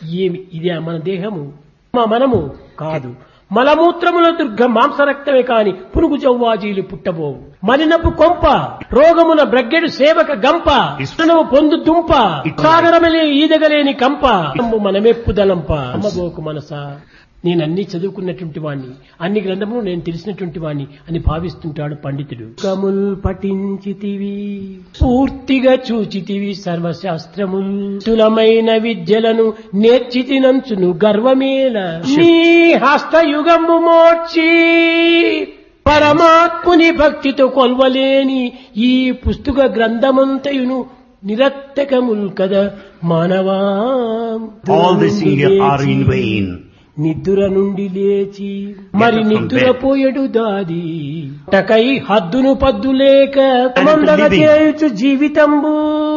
ఏమి ఇదే మన దేహము మా మనము కాదు మలమూత్రముల దుర్గ మాంసరక్తమే కాని పునుగు జవ్వాజీలు పుట్టబోవు మలినపు కొంప రోగమున బ్రగ్గెడు సేవక గంప ఇష్టనము పొందు దుంప సాగరమలే ఈదగలేని కంప మనమెప్పుదలంప అమ్మబోకు మనసా నేను అన్ని చదువుకున్నటువంటి వాణ్ణి అన్ని గ్రంథములు నేను తెలిసినటువంటి వాణ్ణి అని భావిస్తుంటాడు పండితుడు కముల్ పఠించితివి పూర్తిగా చూచితివి సర్వశాస్త్రముల్ తులమైన విద్యలను నేర్చితినంచును గర్వమేల నీ హస్తయుగము మోర్చి పరమాత్ముని భక్తితో కొల్వలేని ఈ పుస్తక గ్రంథమంతయును నిరత్తకముల్ కదా మానవా All these are in vain. నిద్దుర నుండి లేచి మరి నిద్దురపోయడు దాది టకై హద్దును పద్దు లేక మందగ living. చేయుచు జీవితంబు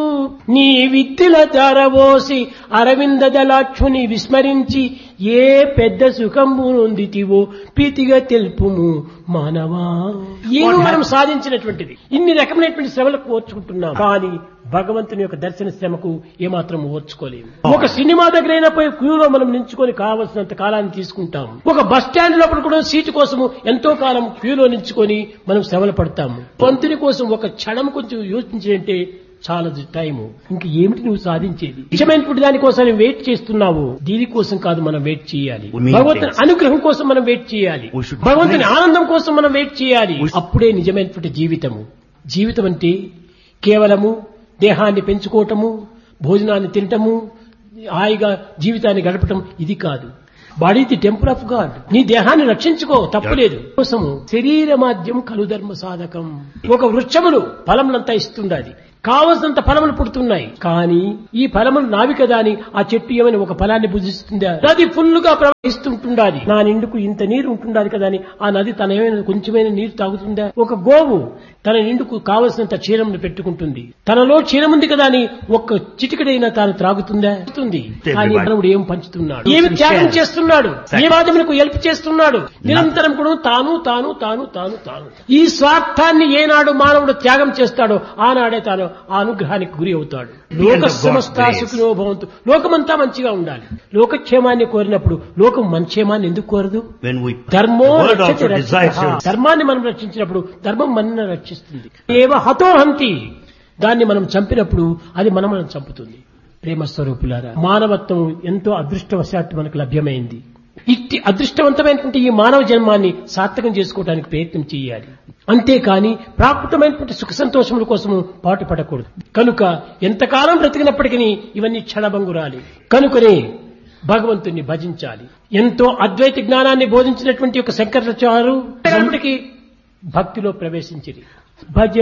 నీ విద్యుల ధారవోసి అరవింద దళాక్షుని విస్మరించి ఏ పెద్ద సుఖంబు నొందితివో ప్రీతిగా తెలుపుము మానవా ఏమి మనం సాధించినటువంటిది ఇన్ని రకమైనటువంటి శ్రమలకు ఓర్చుకుంటున్నాం కానీ భగవంతుని యొక్క దర్శన శ్రమకు ఏమాత్రం ఓర్చుకోలేము ఒక సినిమా దగ్గరైనా పోయి క్యూలో మనం నించుకొని కావలసినంత కాలాన్ని తీసుకుంటాం ఒక బస్ స్టాండ్ లోపల కూడా సీటు కోసము ఎంతో కాలం క్యూలో నించుకొని మనం శ్రమలు పడతాము పంతుని కోసం ఒక క్షణం కొంచెం యోచించాలంటే చాలా టైము ఇంక ఏమిటి నువ్వు సాధించేది నిజమైనటువంటి దానికోసం నువ్వు వెయిట్ చేస్తున్నావు దీనికోసం కాదు మనం వెయిట్ చేయాలి We mean భగవంతుని things. అనుగ్రహం కోసం మనం వెయిట్ చేయాలి We should భగవంతుని wait. ఆనందం కోసం మనం వెయిట్ చేయాలి We should- అప్పుడే నిజమైనటువంటి జీవితము జీవితం అంటే కేవలము దేహాన్ని పెంచుకోవటము భోజనాన్ని తినటము హాయిగా జీవితాన్ని గడపటం ఇది కాదు body the temple of God నీ దేహాన్ని రక్షించుకో తప్పులేదు కోసము శరీర మాధ్యం కలు ధర్మ సాధకం ఒక వృక్షములు ఫలములంతా ఇస్తుండాలి కావలసినంత ఫలములు పుడుతున్నాయి కానీ ఈ ఫలములు నావి కదా అని ఆ చెట్టు ఏమైనా ఒక ఫలాన్ని భుజిస్తుందా నది ఫుల్ గా ప్రవహిస్తుంటుండాలి నా నిండుకు ఇంత నీరు ఉంటుండాలి కదా అని ఆ నది తన ఏమైనా కొంచెమైన నీరు తాగుతుందా ఒక గోవు తన నిండుకు కావలసినంత క్షీరమును పెట్టుకుంటుంది తనలో క్షీరం ఉంది కదా అని ఒక్క చిటికడైనా తాను త్రాగుతుందా త్రాగుతుంది. కానీ మానవుడు ఏం పంచుతున్నాడు ఏమి త్యాగం చేస్తున్నాడు ఏ మాధవునికి హెల్ప్ చేస్తున్నాడు నిరంతరం కూడా తాను తాను తాను తాను తాను ఈ స్వార్థాన్ని ఏనాడు మానవుడు త్యాగం చేస్తాడో ఆనాడే తాను ఆ అనుగ్రహానికి గురి అవుతాడు లోక సమస్త సుఖినో భవంతు లోకమంతా మంచిగా ఉండాలి లోకక్షేమాన్ని కోరినప్పుడు లోకం మన క్షేమాన్ని ఎందుకు కోరదు When we, ధర్మో the world రక్షతి also desires రక్షితః. it. ధర్మాన్ని మనం రక్షించినప్పుడు ధర్మం మనల్ని రక్షిస్తుంది ఏవ హతోహంతి దాన్ని మనం చంపినప్పుడు అది మనం మనం చంపుతుంది ప్రేమ స్వరూపులారా మానవత్వం ఎంతో అదృష్టవశాత్తు మనకు లభ్యమైంది ఇట్టి అదృష్టవంతమైనటువంటి ఈ మానవ జన్మాన్ని సార్థకం చేసుకోవడానికి ప్రయత్నం చేయాలి అంతేకాని ప్రాకృతమైనటువంటి సుఖ సంతోషముల కోసము పాటు పడకూడదు కనుక ఎంతకాలం బ్రతికినప్పటికీ ఇవన్నీ క్షణభంగురాలి కనుకనే భగవంతుణ్ణి భజించాలి ఎంతో అద్వైత జ్ఞానాన్ని బోధించినటువంటి ఒక శంకరాచార్య భక్తిలో ప్రవేశించింది భజ